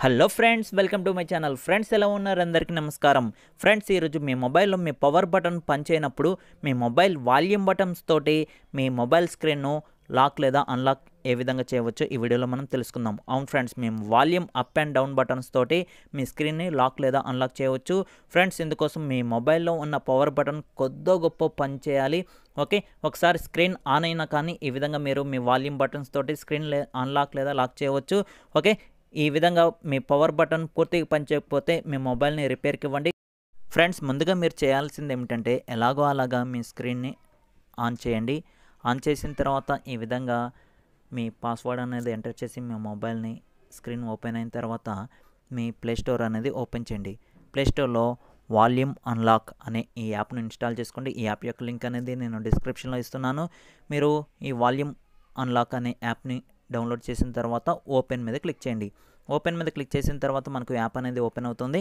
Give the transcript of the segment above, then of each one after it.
hello friends welcome to my channel friends ఎలా ఉన్నారు అందరికీ నమస్కారం ఫ్రెండ్స్ ఈరోజు మీ మొబైల్లో మీ పవర్ బటన్ పనిచేయనప్పుడు మీ మొబైల్ వాల్యూమ్ బటన్స్ తోటి మీ మొబైల్ స్క్రీన్ను లాక్ లేదా అన్లాక్ ఏ విధంగా చేయవచ్చో ఈ వీడియోలో మనం తెలుసుకుందాం అవును ఫ్రెండ్స్ మేము volume up and down buttons తోటి మీ స్క్రీన్ని లాక్ లేదా అన్లాక్ చేయవచ్చు ఫ్రెండ్స్ ఇందుకోసం మీ మొబైల్లో ఉన్న పవర్ బటన్ కొద్దో గొప్ప పనిచేయాలి ఓకే ఒకసారి స్క్రీన్ ఆన్ అయినా కానీ ఈ విధంగా మీరు మీ వాల్యూమ్ బటన్స్ తోటి స్క్రీన్ లే అన్లాక్ లేదా లాక్ చేయవచ్చు ఓకే ఈ విధంగా మీ పవర్ బటన్ పూర్తిగా పనిచేయకపోతే మీ మొబైల్ని రిపేర్కి ఇవ్వండి ఫ్రెండ్స్ ముందుగా మీరు చేయాల్సింది ఏమిటంటే ఎలాగో అలాగా మీ స్క్రీన్ని ఆన్ చేయండి ఆన్ చేసిన తర్వాత ఈ విధంగా మీ పాస్వర్డ్ అనేది ఎంటర్ చేసి మీ మొబైల్ని స్క్రీన్ ఓపెన్ అయిన తర్వాత మీ ప్లే స్టోర్ అనేది ఓపెన్ చేయండి ప్లే స్టోర్లో వాల్యూమ్ అన్లాక్ అనే ఈ యాప్ను ఇన్స్టాల్ చేసుకోండి ఈ యాప్ యొక్క లింక్ అనేది నేను డిస్క్రిప్షన్లో ఇస్తున్నాను మీరు ఈ వాల్యూమ్ అన్లాక్ అనే యాప్ని డౌన్లోడ్ చేసిన తర్వాత ఓపెన్ మీద క్లిక్ చేయండి ఓపెన్ మీద క్లిక్ చేసిన తర్వాత మనకు యాప్ అనేది ఓపెన్ అవుతుంది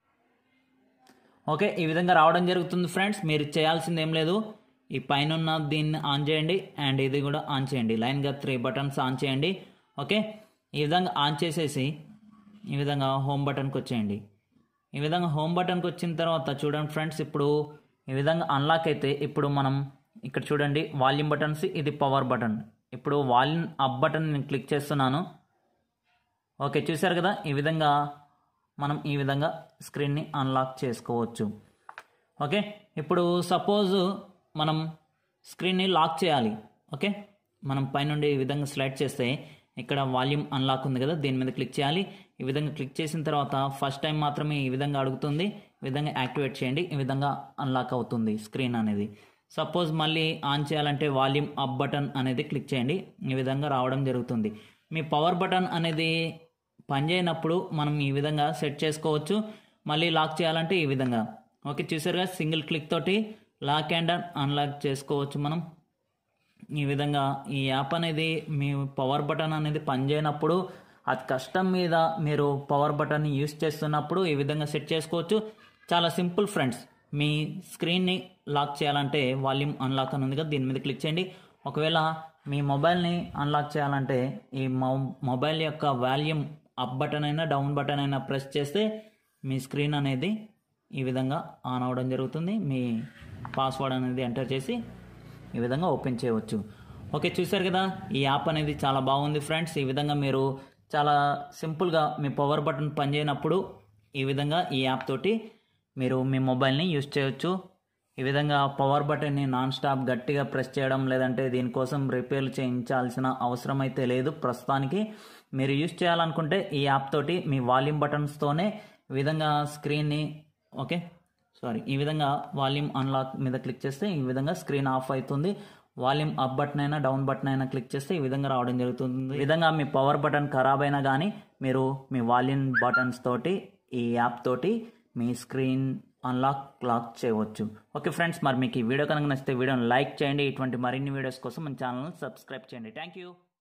ఓకే ఈ విధంగా రావడం జరుగుతుంది ఫ్రెండ్స్ మీరు చేయాల్సింది ఏం లేదు ఈ పైన ఉన్న దీన్ని ఆన్ చేయండి అండ్ ఇది కూడా ఆన్ చేయండి లైన్గా త్రీ బటన్స్ ఆన్ చేయండి ఓకే ఈ విధంగా ఆన్ చేసేసి ఈ విధంగా హోమ్ బటన్కి వచ్చేయండి ఈ విధంగా హోమ్ బటన్కి వచ్చిన తర్వాత చూడండి ఫ్రెండ్స్ ఇప్పుడు ఈ విధంగా అన్లాక్ అయితే ఇప్పుడు మనం ఇక్కడ చూడండి వాల్యూమ్ బటన్స్ ఇది పవర్ బటన్ ఇప్పుడు వాల్యూమ్ అప్ బటన్ నేను క్లిక్ చేస్తున్నాను ఓకే చూసారు కదా ఈ విధంగా మనం ఈ విధంగా స్క్రీన్ని అన్లాక్ చేసుకోవచ్చు ఓకే ఇప్పుడు సపోజ్ మనం స్క్రీన్ని లాక్ చేయాలి ఓకే మనం పైనుండి ఈ విధంగా స్లైడ్ చేస్తే ఇక్కడ వాల్యూమ్ అన్లాక్ ఉంది కదా దీని మీద క్లిక్ చేయాలి ఈ విధంగా క్లిక్ చేసిన తర్వాత ఫస్ట్ టైం మాత్రమే ఈ విధంగా అడుగుతుంది ఈ విధంగా యాక్టివేట్ చేయండి ఈ విధంగా అన్లాక్ అవుతుంది స్క్రీన్ అనేది సపోజ్ మళ్ళీ ఆన్ చేయాలంటే వాల్యూమ్ అప్ బటన్ అనేది క్లిక్ చేయండి ఈ విధంగా రావడం జరుగుతుంది మీ పవర్ బటన్ అనేది పనిచేయనప్పుడు మనం ఈ విధంగా సెట్ చేసుకోవచ్చు మళ్ళీ లాక్ చేయాలంటే ఈ విధంగా ఓకే చూసారుగా సింగిల్ క్లిక్ తోటి లాక్ అండ్ అన్లాక్ చేసుకోవచ్చు మనం ఈ విధంగా ఈ యాప్ అనేది మీ పవర్ బటన్ అనేది పనిచేయనప్పుడు అది కష్టం మీద మీరు పవర్ బటన్ని యూస్ చేస్తున్నప్పుడు ఈ విధంగా సెట్ చేసుకోవచ్చు చాలా సింపుల్ ఫ్రెండ్స్ మీ స్క్రీన్ని లాక్ చేయాలంటే వాల్యూమ్ అన్లాక్ అని ఉంది కదా దీని మీద క్లిక్ చేయండి ఒకవేళ మీ మొబైల్ని అన్లాక్ చేయాలంటే ఈ మొబైల్ యొక్క వాల్యూమ్ అప్ బటన్ అయినా డౌన్ బటన్ అయినా ప్రెస్ చేస్తే మీ స్క్రీన్ అనేది ఈ విధంగా ఆన్ అవ్వడం జరుగుతుంది మీ పాస్వర్డ్ అనేది ఎంటర్ చేసి ఈ విధంగా ఓపెన్ చేయవచ్చు ఓకే చూసారు కదా ఈ యాప్ అనేది చాలా బాగుంది ఫ్రెండ్స్ ఈ విధంగా మీరు చాలా సింపుల్గా మీ పవర్ బటన్ పనిచేయనప్పుడు ఈ విధంగా ఈ యాప్ తోటి మీరు మీ మొబైల్ని యూస్ చేయొచ్చు ఈ విధంగా పవర్ బటన్ని నాన్ స్టాప్ గట్టిగా ప్రెస్ చేయడం లేదంటే దీనికోసం రిపేర్లు చేయించాల్సిన అవసరం అయితే లేదు ప్రస్తుతానికి మీరు యూస్ చేయాలనుకుంటే ఈ యాప్ తోటి మీ వాల్యూమ్ బటన్స్తోనే ఈ విధంగా స్క్రీన్ని ఓకే సారీ ఈ విధంగా వాల్యూమ్ అన్లాక్ మీద క్లిక్ చేస్తే ఈ విధంగా స్క్రీన్ ఆఫ్ అవుతుంది వాల్యూమ్ అప్ బటన్ అయినా డౌన్ బటన్ అయినా క్లిక్ చేస్తే ఈ విధంగా రావడం జరుగుతుంది ఈ విధంగా మీ పవర్ బటన్ ఖరాబ్ అయినా కానీ మీరు మీ వాల్యూమ్ బటన్స్ తోటి ఈ యాప్ తోటి మీ స్క్రీన్ అన్లాక్ లాక్ చేయవచ్చు ఓకే ఫ్రెండ్స్ మరి మీకు ఈ వీడియో కనుక నచ్చితే వీడియోని లైక్ చేయండి ఇటువంటి మరిన్ని వీడియోస్ కోసం మన ఛానల్ని సబ్స్క్రైబ్ చేయండి థ్యాంక్ యూ